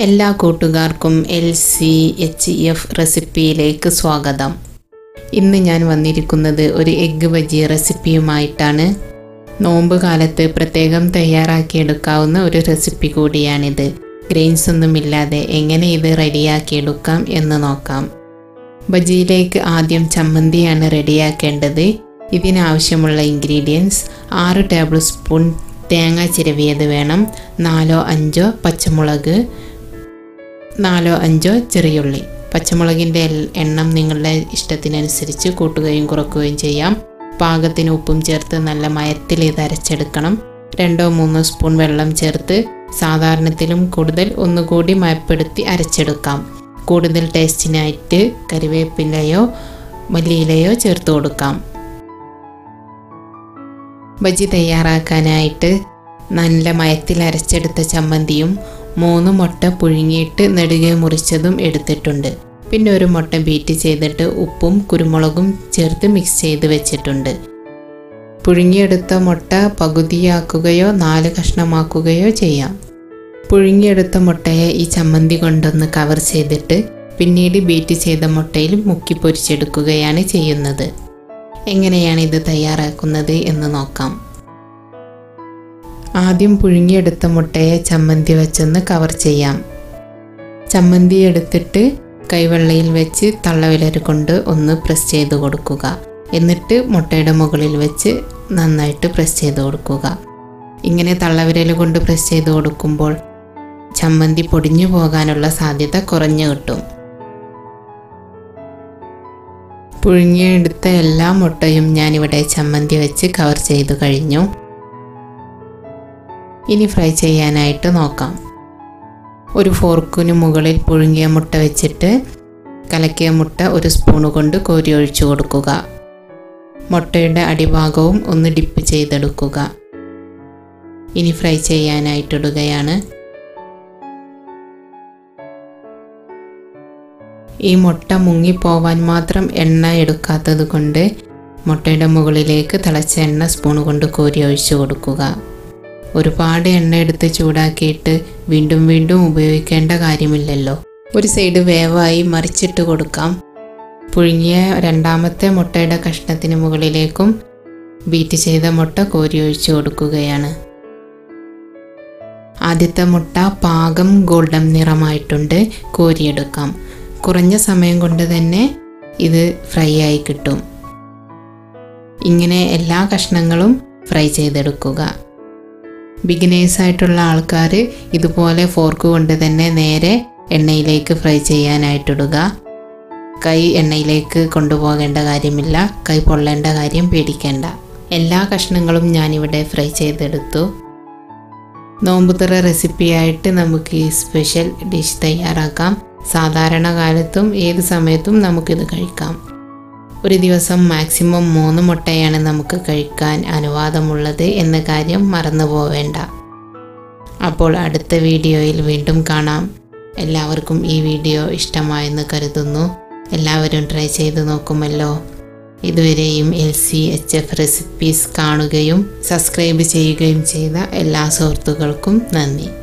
എല്ലാ കൂട്ടുകാർക്കും L C H F റെസിപ്പിയിലേക്ക് സ്വാഗതം ഇന്ന് ഞാൻ വന്നിരിക്കുന്നത് ഒരു എഗ്ഗ് ബജി റെസിപ്പിയുമായിട്ടാണ് നോമ്പ് കാലത്ത് പ്രത്യേകം തയ്യാറാക്കിയെടുക്കാവുന്ന ഒരു റെസിപ്പി കൂടിയാണിത് ഗ്രെയിൻസ് ഒന്നുമില്ലാതെ എങ്ങനെ ഇത് റെഡിയാക്കിയെടുക്കാം എന്ന് നോക്കാം ബജിയിലേക്ക് ആദ്യം ചമ്മന്തിയാണ് റെഡിയാക്കേണ്ടത് ഇതിനാവശ്യമുള്ള ഇൻഗ്രീഡിയൻസ് ആറ് ടേബിൾ സ്പൂൺ തേങ്ങ ചിരവിയത് വേണം നാലോ അഞ്ചോ പച്ചമുളക് നാലോ അഞ്ചോ ചെറിയുള്ളി പച്ചമുളകിൻ്റെ എണ്ണം നിങ്ങളുടെ ഇഷ്ടത്തിനനുസരിച്ച് കൂട്ടുകയും കുറക്കുകയും ചെയ്യാം പാകത്തിന് ഉപ്പും ചേർത്ത് നല്ല മയത്തിൽ ഇത് അരച്ചെടുക്കണം രണ്ടോ മൂന്നോ സ്പൂൺ വെള്ളം ചേർത്ത് സാധാരണത്തിലും കൂടുതൽ ഒന്നുകൂടി മയപ്പെടുത്തി അരച്ചെടുക്കാം കൂടുതൽ ടേസ്റ്റിനായിട്ട് കറിവേപ്പിലയോ മല്ലിയിലയോ ചേർത്ത് കൊടുക്കാം ബജി തയ്യാറാക്കാനായിട്ട് നല്ല മയത്തിൽ അരച്ചെടുത്ത ചമ്മന്തിയും മൂന്ന് മുട്ട പുഴുങ്ങിയിട്ട് നെടുകെ മുറിച്ചതും എടുത്തിട്ടുണ്ട് പിന്നെ ഒരു മുട്ട ബീറ്റ് ചെയ്തിട്ട് ഉപ്പും കുരുമുളകും ചേർത്ത് മിക്സ് ചെയ്ത് വെച്ചിട്ടുണ്ട് പുഴുങ്ങിയെടുത്ത മുട്ട പകുതിയാക്കുകയോ നാല് കഷ്ണമാക്കുകയോ ചെയ്യാം പുഴുങ്ങിയെടുത്ത മുട്ടയെ ഈ ചമ്മന്തി കൊണ്ടൊന്ന് കവർ ചെയ്തിട്ട് പിന്നീട് ബീറ്റ് ചെയ്ത മുട്ടയിൽ മുക്കി പൊരിച്ചെടുക്കുകയാണ് ചെയ്യുന്നത് എങ്ങനെയാണ് ഇത് തയ്യാറാക്കുന്നത് എന്ന് നോക്കാം ആദ്യം പുഴുങ്ങിയെടുത്ത മുട്ടയെ ചമ്മന്തി വെച്ചൊന്ന് കവർ ചെയ്യാം ചമ്മന്തി എടുത്തിട്ട് കൈവെള്ളയിൽ വെച്ച് തള്ളവിരൽ കൊണ്ട് ഒന്ന് പ്രസ് ചെയ്ത് കൊടുക്കുക എന്നിട്ട് മുട്ടയുടെ മുകളിൽ വെച്ച് നന്നായിട്ട് പ്രസ് ചെയ്ത് കൊടുക്കുക ഇങ്ങനെ തള്ളവിരൽ കൊണ്ട് പ്രസ് ചെയ്ത് കൊടുക്കുമ്പോൾ ചമ്മന്തി പൊടിഞ്ഞു പോകാനുള്ള സാധ്യത കുറഞ്ഞു കിട്ടും പുഴുങ്ങിയെടുത്ത എല്ലാ മുട്ടയും ഞാനിവിടെ ചമ്മന്തി വെച്ച് കവർ ചെയ്തു കഴിഞ്ഞു ഇനി ഫ്രൈ ചെയ്യാനായിട്ട് നോക്കാം ഒരു ഫോർക്കിന് മുകളിൽ പുഴുങ്ങിയ മുട്ട വെച്ചിട്ട് കലക്കിയ മുട്ട ഒരു സ്പൂണ് കൊണ്ട് കോരി ഒഴിച്ചു കൊടുക്കുക മുട്ടയുടെ അടിഭാഗവും ഒന്ന് ഡിപ്പ് ചെയ്തെടുക്കുക ഇനി ഫ്രൈ ചെയ്യാനായിട്ടിടുകയാണ് ഈ മുട്ട മുങ്ങിപ്പോവാൻ മാത്രം എണ്ണ എടുക്കാത്തത് കൊണ്ട് മുട്ടയുടെ മുകളിലേക്ക് തിളച്ച എണ്ണ സ്പൂൺ കൊണ്ട് കോരി ഒഴിച്ചു കൊടുക്കുക ഒരുപാട് എണ്ണ എടുത്ത് ചൂടാക്കിയിട്ട് വീണ്ടും വീണ്ടും ഉപയോഗിക്കേണ്ട കാര്യമില്ലല്ലോ ഒരു സൈഡ് വേവായി മറിച്ചിട്ട് കൊടുക്കാം പുഴുങ്ങിയ രണ്ടാമത്തെ മുട്ടയുടെ കഷ്ണത്തിന് മുകളിലേക്കും ബീറ്റ് ചെയ്ത മുട്ട കോരി ഒഴിച്ചു കൊടുക്കുകയാണ് ആദ്യത്തെ മുട്ട പാകം ഗോൾഡൻ നിറമായിട്ടുണ്ട് കോരിയെടുക്കാം കുറഞ്ഞ സമയം കൊണ്ട് തന്നെ ഇത് ഫ്രൈ ആയി കിട്ടും ഇങ്ങനെ എല്ലാ കഷ്ണങ്ങളും ഫ്രൈ ചെയ്തെടുക്കുക ബിഗിനേഴ്സ് ആയിട്ടുള്ള ആൾക്കാർ ഇതുപോലെ ഫോർക്ക് കൊണ്ട് തന്നെ നേരെ എണ്ണയിലേക്ക് ഫ്രൈ ചെയ്യാനായിട്ടിടുക കൈ എണ്ണയിലേക്ക് കൊണ്ടുപോകേണ്ട കാര്യമില്ല കൈ പൊള്ളേണ്ട കാര്യം പേടിക്കേണ്ട എല്ലാ കഷ്ണങ്ങളും ഞാനിവിടെ ഫ്രൈ ചെയ്തെടുത്തു നോമ്പുതറ റെസിപ്പിയായിട്ട് നമുക്ക് ഈ സ്പെഷ്യൽ ഡിഷ് തയ്യാറാക്കാം സാധാരണ കാലത്തും ഏത് സമയത്തും നമുക്കിത് കഴിക്കാം ഒരു ദിവസം മാക്സിമം മൂന്ന് മുട്ടയാണ് നമുക്ക് കഴിക്കാൻ അനുവാദമുള്ളത് എന്ന കാര്യം മറന്നു പോവേണ്ട അപ്പോൾ അടുത്ത വീഡിയോയിൽ വീണ്ടും കാണാം എല്ലാവർക്കും ഈ വീഡിയോ ഇഷ്ടമായെന്ന് കരുതുന്നു എല്ലാവരും ട്രൈ ചെയ്ത് നോക്കുമല്ലോ ഇതുവരെയും L C H F recipes കാണുകയും സബ്സ്ക്രൈബ് ചെയ്യുകയും ചെയ്ത എല്ലാ സുഹൃത്തുക്കൾക്കും നന്ദി